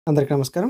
అందరికీ నమస్కారం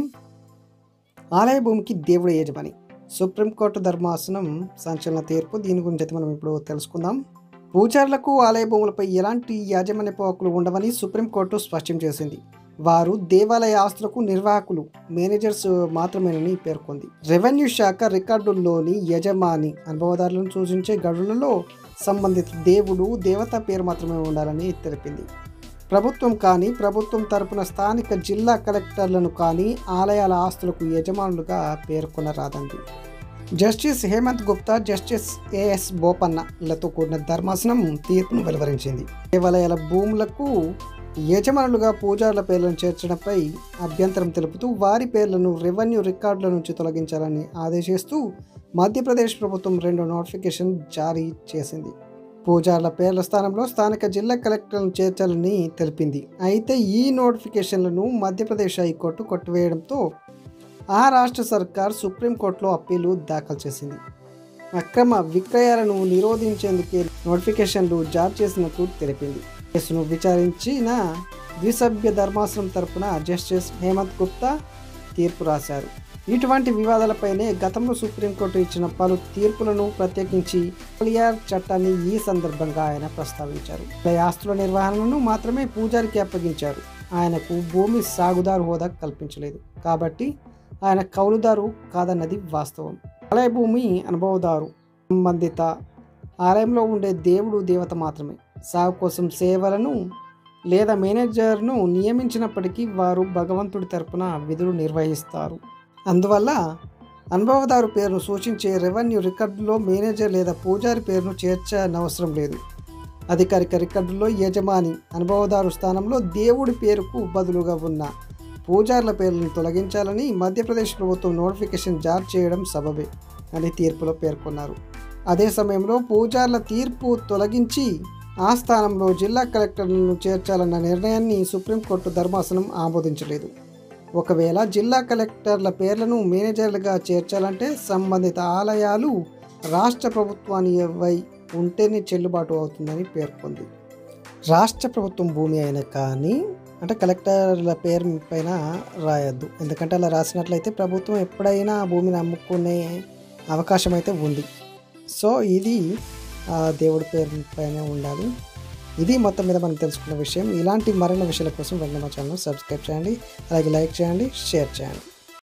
ఆలయ భూమికి దేవుడు యజమాని సుప్రీంకోర్టు ధర్మాసనం సంచలన తీర్పు దీని గురించి అయితే మనం ఇప్పుడు తెలుసుకుందాం పూజారులకు ఆలయ భూములపై ఎలాంటి యాజమాన్యపు హక్కులు ఉండవని సుప్రీంకోర్టు స్పష్టం చేసింది వారు దేవాలయ ఆస్తులకు నిర్వాహకులు మేనేజర్స్ మాత్రమేనని పేర్కొంది రెవెన్యూ శాఖ రికార్డుల్లోని యజమాని అనుభవదారులను సూచించే గడులలో సంబంధిత దేవుడు దేవత పేరు మాత్రమే ఉండాలని తెలిపింది ప్రభుత్వం కానీ ప్రభుత్వం తరపున స్థానిక జిల్లా కలెక్టర్లను కానీ ఆలయాల ఆస్తులకు యజమానులుగా పేర్కొనరాదంది justice Hemant Gupta justice AS బోపన్నలతో కూడిన ధర్మాసనం తీర్పును వెలువరించింది దేవాలయాల భూములకు యజమానులుగా పూజారుల పేర్లను చేర్చడంపై అభ్యంతరం తెలుపుతూ వారి పేర్లను రెవెన్యూ రికార్డుల నుంచి తొలగించాలని ఆదేశిస్తూ మధ్యప్రదేశ్ ప్రభుత్వం రెండు నోటిఫికేషన్ జారీ చేసింది పూజార్ల పేర్ల స్థానంలో స్థానిక జిల్లా కలెక్టర్లను చేర్చాలని తెలిపింది అయితే ఈ నోటిఫికేషన్లను మధ్యప్రదేశ్ హైకోర్టు కొట్టివేయడంతో ఆ రాష్ట్ర సర్కార్ సుప్రీంకోర్టులో అప్పీలు దాఖలు చేసింది అక్రమ విక్రయాలను నిరోధించేందుకే నోటిఫికేషన్లు జారీ చేసినట్లు తెలిపింది కేసును విచారించిన ద్విసభ్య ధర్మాసనం తరపున జస్టిస్ హేమంత్ గుప్తా తీర్పు రాశారు ఇటువంటి వివాదాలపైనే గతంలో సుప్రీంకోర్టు ఇచ్చిన పలు తీర్పులను ప్రత్యేకించి ఎఫ్ఐఆర్ చట్టాన్ని ఈ సందర్భంగా ఆయన ప్రస్తావించారు ఈ ఆస్తుల నిర్వహణను మాత్రమే పూజారికి అప్పగించారు ఆయనకు భూమి సాగుదారు హోదా కల్పించలేదు కాబట్టి ఆయన కౌలుదారు కాదన్నది వాస్తవం ఆలయ భూమి అనుభవదారు సంబంధిత ఆలయంలో ఉండే దేవుడు దేవత మాత్రమే సాగు కోసం సేవలను లేదా మేనేజర్ను నియమించినప్పటికీ వారు భగవంతుడి తరపున విధులు నిర్వహిస్తారు అందువల్ల అనుభవదారు పేరును సూచించే రెవెన్యూ రికార్డులో మేనేజర్ లేదా పూజారి పేరును చేర్చనవసరం లేదు అధికారిక రికార్డులో యజమాని అనుభవదారు స్థానంలో దేవుడి పేరుకు బదులుగా ఉన్న పూజారుల పేర్లను తొలగించాలని మధ్యప్రదేశ్ ప్రభుత్వం నోటిఫికేషన్ జారీ చేయడం సబబే అని తీర్పులో పేర్కొన్నారు అదే సమయంలో పూజార్ల తీర్పు తొలగించి ఆ స్థానంలో జిల్లా కలెక్టర్లను చేర్చాలన్న నిర్ణయాన్ని సుప్రీంకోర్టు ధర్మాసనం ఆమోదించలేదు ఒకవేళ జిల్లా కలెక్టర్ల పేర్లను మేనేజర్లుగా చేర్చాలంటే సంబంధిత ఆలయాలు రాష్ట్ర ప్రభుత్వానివై ఉంటేనే చెల్లుబాటు అవుతుందని పేర్కొంది రాష్ట్ర ప్రభుత్వం భూమి అయినా కానీ అంటే కలెక్టర్ల పేరు పైన రాయొద్దు ఎందుకంటే అలా రాసినట్లయితే ప్రభుత్వం ఎప్పుడైనా ఆ భూమిని అమ్ముకునే అవకాశం అయితే ఉంది సో ఇది ఆ దేవుడి పేరు పైన ఉండాలి ఇది మొత్తం మీద మనం తెలుసుకున్న విషయం ఇలాంటి మరిన్ని విషయాల కోసం వెంటనే మా ఛానల్ సబ్స్క్రైబ్ చేయండి అలాగే లైక్ చేయండి షేర్ చేయండి